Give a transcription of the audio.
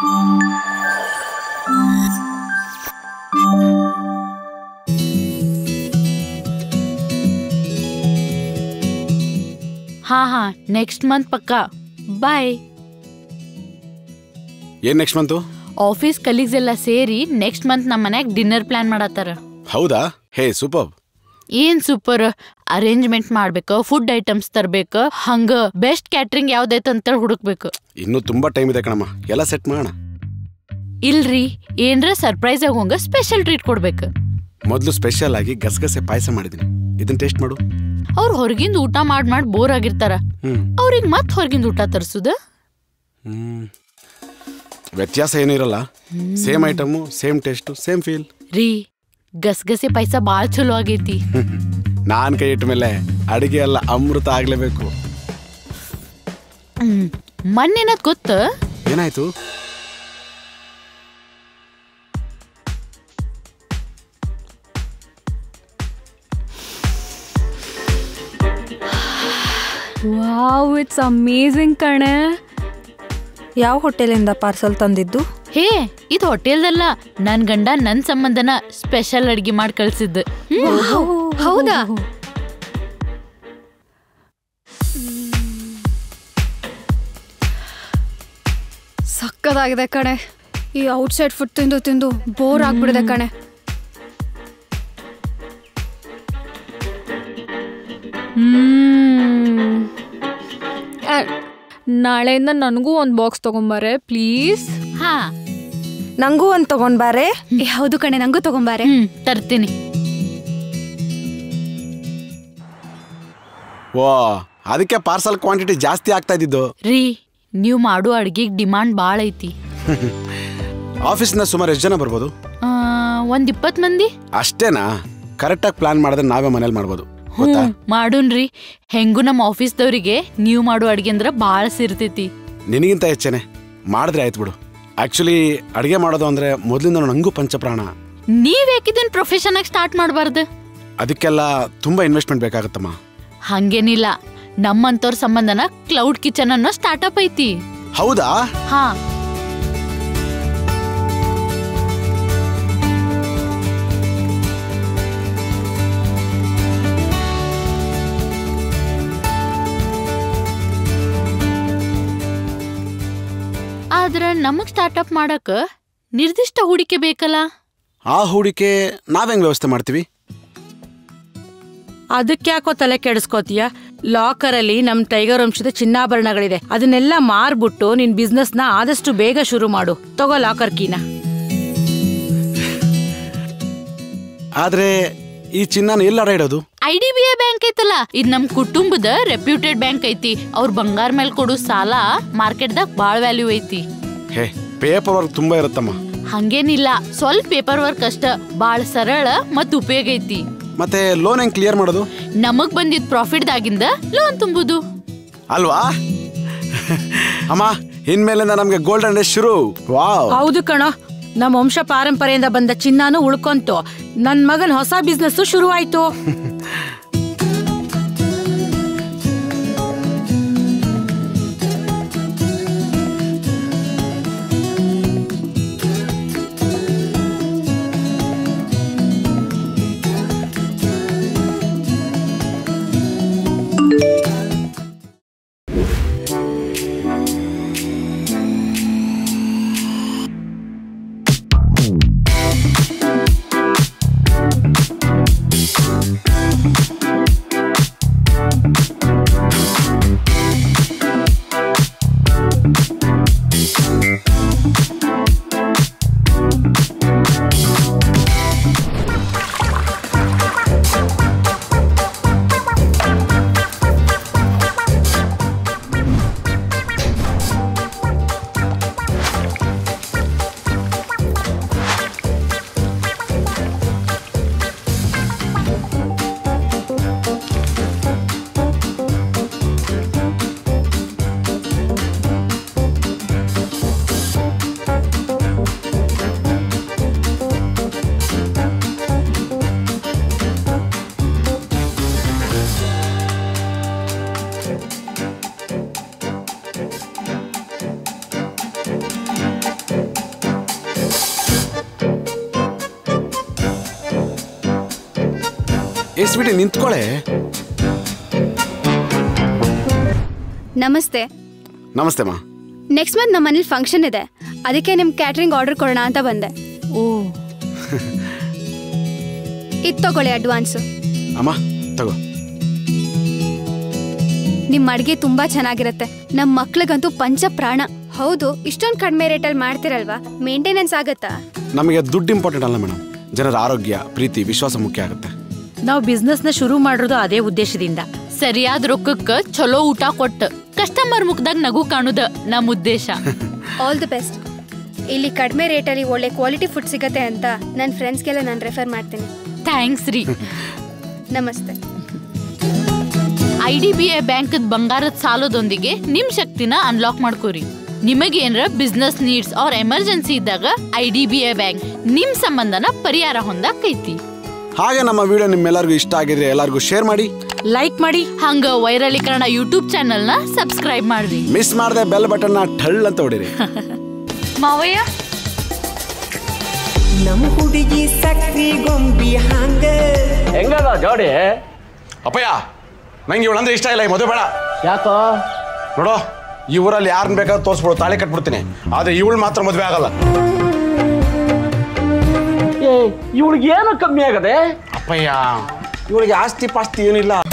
ಹಾ ಹಾ next month ಪಕ್ಕ ಬಾಯ್ ಏನ್ ನೆಕ್ಸ್ಟ್ ಮಂತು ಆಫೀಸ್ ಕಲೀಗ್ಸ್ ಎಲ್ಲ ಸೇರಿ ನೆಕ್ಸ್ಟ್ ಮಂತ್ ನಮ್ಮ ಮನ್ಯಾಗ ಡಿನ್ನರ್ ಪ್ಲಾನ್ ಮಾಡತ್ತಾರ ಹೌದಾ ಹೇ ಸೂಪರ್ ಏನ್ ಸೂಪರ್ ಅರೇಂಜ್ಮೆಂಟ್ ಮಾಡ್ಬೇಕು ಫುಡ್ ಐಟಮ್ಸ್ ತರ್ಬೇಕು ಹಂಗ ಬೆಸ್ಟ್ ಕ್ಯಾಟ್ರಿಂಗ್ ಯಾವ್ದೈತ ಅಂತ ಹುಡುಕ್ಬೇಕು ಇನ್ನೂ ತುಂಬಾ ಟೈಮ್ ಇದೆ ಕಣಮ್ಮ ಎಲ್ಲ ಸೆಟ್ ಮಾಡೋಣ ಇಲ್ರಿ ಏನ್ರ ಸರ್ಪ್ರೈಸ್ ಆಗೋಂಗ ಸ್ಪೆಷಲ್ ಟ್ರೀಟ್ ಕೊಡ್ಬೇಕು ಮೊದಲು ಸ್ಪೆಷಲ್ ಆಗಿ ಗಸಗಸೆ ಪಾಯಸ ಮಾಡಿದ್ದೀನಿ ಇದನ್ನ ಟೇಸ್ಟ್ ಮಾಡು ಅವ್ರು ಹೊರಗಿಂದ ಊಟ ಮಾಡ್ ಮಾಡ್ ಬೋರ್ ಆಗಿರ್ತಾರ ಹ್ಮ್ ಅವ್ರಿಗೆ ಮತ್ ಹೊರಗಿಂದ ಊಟ ತರ್ಸುದ ಹ್ಮ್ ವ್ಯತ್ಯಾಸ ಏನೂ ಇರಲ್ಲ same item same taste same feel ರೀ ಗಸಗಸೆ ಪಾಯಸ ಬಾಳ್ ಚಲೋ ಆಗೈತಿ ನಾನ್ ಕೈ ಇಟ್ಟ ಮೇಲೆ ಅಡಿಗೆ ಎಲ್ಲ ಅಮೃತ ಆಗ್ಲೇಬೇಕು ಹ್ಮ್ ಮೊನ್ನೆನದ್ ಗೊತ್ತ ಏನಾಯ್ತು ವಾವ್ ಇಟ್ಸ್ ಅಮೇಝಿಂಗ್ ಕಣೆ ಯಾವ ಹೋಟೆಲಿಂದ ಪಾರ್ಸಲ್ ತಂದಿದ್ದು ಹೇ ಇದು ಹೋಟೆಲ್ದಲ್ಲ ನನ್ ಗಂಡ ನನ್ ಸಂಬಂಧನ ಸ್ಪೆಷಲ್ ಅಡ್ಗೆ ಮಾಡಿ ಕಳ್ಸಿದ್ದು ಹೌದಾ ಸಕ್ಕದಾಗಿದೆ ಕಣೆ ಈ ಔಟ್ಸೈಡ್ ಫುಡ್ ತಿಂದು ತಿಂದು ಬೋರ್ ಆಗ್ಬಿಡಿದೆ ಕಣೆ ಹ್ಮ್. ಆ, ನಾಳೆಯಿಂದ ನನಗೂ ಒಂದು ಬಾಕ್ಸ್ ತಗೊಂಬಾರೆ ಪ್ಲೀಸ್ ಹಾ ನಂಗೂ ಒಂದು ತಗೊಂಡ್ಬಾರೆ ಹೌದು ಕಣೆ ನಂಗೂ ತಗೊಂಬಾರೆ ಹ್ಮ್ ತರ್ತೀನಿ ಓ ಅದಕ್ಕೆ ಪಾರ್ಸಲ್ ಕ್ವಾಂಟಿಟಿ ಜಾಸ್ತಿ ಆಗ್ತಾ ಇದ್ದಿದ್ದು ರೀ ನೀವ್ ಮಾಡೋ ಅಡ್ಗೆಗ್ ಡಿಮಾಂಡ್ ಬಾಳ ಐತಿ ಆಫೀಸ್ನ ಸುಮಾರು ಎಷ್ಟು ಜನ ಬರ್ಬೋದು ಆ, ಒಂದ್ ಇಪ್ಪತ್ ಮಂದಿ ಅಷ್ಟೇನಾ ಕರೆಕ್ಟಾಗಿ ಪ್ಲಾನ್ ಮಾಡಿದ್ರೆ ನಾವೇ ಮನೇಲಿ ಮಾಡ್ಬೋದು ಗೊತ್ತಾ ಹ್ಮ್ ಮಾಡೋಣ್ರಿ ಹೆಂಗೂ ನಮ್ಮ ಆಫೀಸ್ದವ್ರಿಗೆ ನೀವ್ ಮಾಡೋ ಅಡ್ಗೆ ಅಂದ್ರ ಬಾಳ ಸಿರ್ತೈತಿ ನಿನಗಿಂತ ಹೆಚ್ಚೇನೆ ಮಾಡಿದ್ರೆ ಆಯ್ತು ಬಿಡು ಆಕ್ಚುಲಿ ಅಡುಗೆ ಮಾಡೋದು ಅಂದ್ರೆ ಮೊದಲಿಂದ ನಂಗೂ ಪಂಚಪ್ರಾಣ ನೀವ್ ಯಾಕಿದನ್ ಪ್ರೊಫೆಷನ್ ಆಗಿ ಸ್ಟಾರ್ಟ್ ಮಾಡಬಾರ್ದು ಅದಕ್ಕೆಲ್ಲ ತುಂಬಾ ಇನ್ವೆಸ್ಟ್ಮೆಂಟ್ ಬೇಕಾಗುತ್ತಮ್ಮ ಹಂಗೇನಿಲ್ಲ ನಮ್ಮಂತವ್ರ ಸಂಬಂಧನ ಕ್ಲೌಡ್ ಕಿಚನ್ ಅನ್ನೋ ಸ್ಟಾರ್ಟ್ಅಪ್ ಐತಿ ಹೌದಾ ಹಾ ಆದ್ರ ನಮಗ್ ಸ್ಟಾರ್ಟ್ಅಪ್ ಮಾಡಕ ನಿರ್ದಿಷ್ಟ ಹೂಡಿಕೆ ಬೇಕಲ್ಲ ಆ ಹೂಡಿಕೆ ನಾವೆಂಗ್ ವ್ಯವಸ್ಥೆ ಮಾಡ್ತೀವಿ ಅದಕ್ಕ್ಯಾಕೋ ತಲೆ ಕೆಡಿಸ್ಕೋತೀಯ ಲಾಕರ್ ಅಲ್ಲಿ ನಮ್ ಟೈಗರ್ ವಂಶದ ಚಿನ್ನಾಭರಣಗಳಿದೆ ಅದನ್ನೆಲ್ಲ ಮಾರ್ಬಿಟ್ಟು ನಿನ್ ಬಿಸ್ನೆಸ್ ನ ಆದಷ್ಟು ಬೇಗ ಶುರು ಮಾಡು ತಗೋ ಲಾಕರ್ ಕೀನ ಆದ್ರೆ ಈ ಚಿನ್ನನ ಎಲ್ಲ ಅಡ ಇಡೋದು I D B I bank ಐತಲ್ಲ ಇದ್ ನಮ್ ಕುಟುಂಬದ ರೆಪ್ಯೂಟೆಡ್ ಬ್ಯಾಂಕ್ ಐತಿ ಅವ್ರ ಬಂಗಾರ ಮೇಲೆ ಕೊಡು ಸಾಲ ಮಾರ್ಕೆಟ್ದಾಗ ಬಾಳ್ ವ್ಯಾಲ್ಯೂ ಐತಿ ಹೇ ಪೇಪರ್ ವರ್ಕ್ ತುಂಬಾ ಇರುತ್ತಮ್ಮ ಹಂಗೇನಿಲ್ಲ ಸ್ವಲ್ಪ ಪೇಪರ್ ವರ್ಕ್ ಅಷ್ಟ ಬಾಳ್ ಸರಳ ಮತ್ ಉಪಯೋಗ ಐತಿ ಮತ್ತೆ ಲೋನ್ ಹೆಂಗ್ ಕ್ಲಿಯರ್ ಮಾಡೋದು ನಮಗ್ ಬಂದಿದ್ ಪ್ರಾಫಿಟ್ ದಾಗಿಂದ ಲೋನ್ ತುಂಬುದು ಅಲ್ವಾ ಅಮ್ಮ ಇನ್ಮೇಲಿಂದ ನಮ್ಗೆ ಗೋಲ್ಡನ್ ಡೇ ಶುರು ವಾವ್ ಹೌದು ಕಣೋ ನಮ್ ವಂಶ ಪಾರಂಪರೆಯಿಂದ ಬಂದ ಚಿನ್ನಾನು ಉಳ್ಕೊಂತು ನನ್ ಮಗನ್ ಹೊಸ ಬಿಸ್ನೆಸ್ ಶುರು ಆಯ್ತು ಏ ಸ್ವೀಟಿ ನಿಂತ್ಕೊಳೆ ನಮಸ್ತೆ ನಮಸ್ತೆ ಮಾ ನೆಕ್ಸ್ಟ್ ಮಂತ್ ನಮ್ಮ ಮನೇಲಿ ಫಂಕ್ಷನ್ ಇದೆ ಅದಕ್ಕೆ ನಿಮ್ ಕ್ಯಾಟ್ರಿಂಗ್ ಆರ್ಡರ್ ಕೊಡೋಣ ಅಂತ ಬಂದೆ ಓ ಇದು ತಗೊಳ್ಳಿ ಅಡ್ವಾನ್ಸ್ ಅಮ್ಮ ತಗೋ ನಿಮ್ ಅಡ್ಗೆ ತುಂಬಾ ಚೆನ್ನಾಗಿರುತ್ತೆ ನಮ್ ಮಕ್ಳಿಗಂತೂ ಪಂಚ ಪ್ರಾಣ ಹೌದು ಇಷ್ಟೊಂದು ಕಡಿಮೆ ರೇಟಲ್ಲಿ ಮಾಡ್ತಿರಲ್ವಾ ಮೇಂಟೆನೆನ್ಸ್ ಆಗತ್ತಾ ನಮಗೆ ದುಡ್ಡು ಇಂಪಾರ್ಟೆಂಟ್ ಅಲ್ಲ ಮೇಡಮ್ ಜನರ ಆರೋಗ್ಯ ಪ್ರೀತಿ ವಿಶ್ವಾಸ ಮುಖ್ಯ ಆಗುತ್ತೆ ನಾವು ಬಿಸ್ನೆಸ್ನ ಶುರು ಮಾಡಿರೋದು ಅದೇ ಉದ್ದೇಶದಿಂದ ಸರಿಯಾದ ರೊಕ್ಕಕ್ಕ ಚಲೋ ಊಟ ಕೊಟ್ಟ ಕಸ್ಟಮರ್ ಮುಖದಾಗ ನಗು ಕಾಣುದ ನಮ್ ಉದ್ದೇಶ ಆಲ್ ದಿ ಬೆಸ್ಟ್ ಇಲ್ಲಿ ಕಡಿಮೆ ರೇಟಲ್ಲಿ ಒಳ್ಳೆ ಕ್ವಾಲಿಟಿ ಫುಡ್ ಸಿಗತ್ತೆ ಅಂತ ನನ್ನ ಫ್ರೆಂಡ್ಸ್ಗೆಲ್ಲ ನಾನು ರೆಫರ್ ಮಾಡ್ತೀನಿ ಥ್ಯಾಂಕ್ಸ್ ರೀ ನಮಸ್ತೆ I D B I bank ಬಂಗಾರದ ಸಾಲದೊಂದಿಗೆ ನಿಮ್ ಶಕ್ತಿನ ಅನ್ಲಾಕ್ ಮಾಡ್ಕೋರಿ ನಿಮಗೇನ್ರ ಬಿಸ್ನೆಸ್ ನೀಡ್ಸ್ ಅವ್ರ ಎಮರ್ಜೆನ್ಸಿ ಇದ್ದಾಗ I D B I bank ನಿಮ್ ಸಂಬಂಧನ ಪರಿಹಾರ ಹೊಂದಾಕೈತಿ ಹಾಗೆ ನಮ್ಮ ವಿಡಿಯೋ ನಿಮ್ಮೆಲ್ಲರಿಗೂ ಇಷ್ಟ ಆಗಿದ್ರೆ ಎಲ್ಲರಿಗೂ ಶೇರ್ ಮಾಡಿ ಲೈಕ್ ಮಾಡಿ ಹಂಗ ವೈರಲೀಕರಣ ಯೂಟ್ಯೂಬ್ ಚಾನೆಲ್ನ ಸಬ್ಸ್ಕ್ರೈಬ್ ಮಾಡ್ರಿ ಮಿಸ್ ಮಾಡದೆ ಬೆಲ್ ಬಟನ್ನ ಠಳ್ ಅಂತ ಹೊಡಿರಿ ಮಾವಯ್ಯ ನಮ್ಮ ಹುಡುಗಿ ಸಕ್ರಿ ಗೊಂಬಿ ಹಂಗ ಹೆಂಗದ ಜೋಡಿ ಅಪ್ಪಯ್ಯ ನಂಗೆ ಇವಳಂದ್ರೆ ಇಷ್ಟ ಇಲ್ಲ ಈ ಮದುವೆ ಬೇಡ ಯಾಕೋ ನೋಡೋ ಈ ಊರಲ್ಲಿ ಯಾರನ್ನ ಬೇಕಾದ್ರೂ ತೋರಿಸ್ಬಿಡು ತಾಳಿ ಕಟ್ಬಿಡ್ತೀನಿ ಆದ್ರೆ ಇವಳು ಮಾತ್ರ ಮದುವೆ ಆಗಲ್ಲ ಏ ಇವಳಿಗೆ ಏನು ಕಮ್ಮಿ ಆಗದೆ ಅಪ್ಪಯ್ಯ ಇವಳಿಗೆ ಆಸ್ತಿ ಪಾಸ್ತಿ ಏನಿಲ್ಲ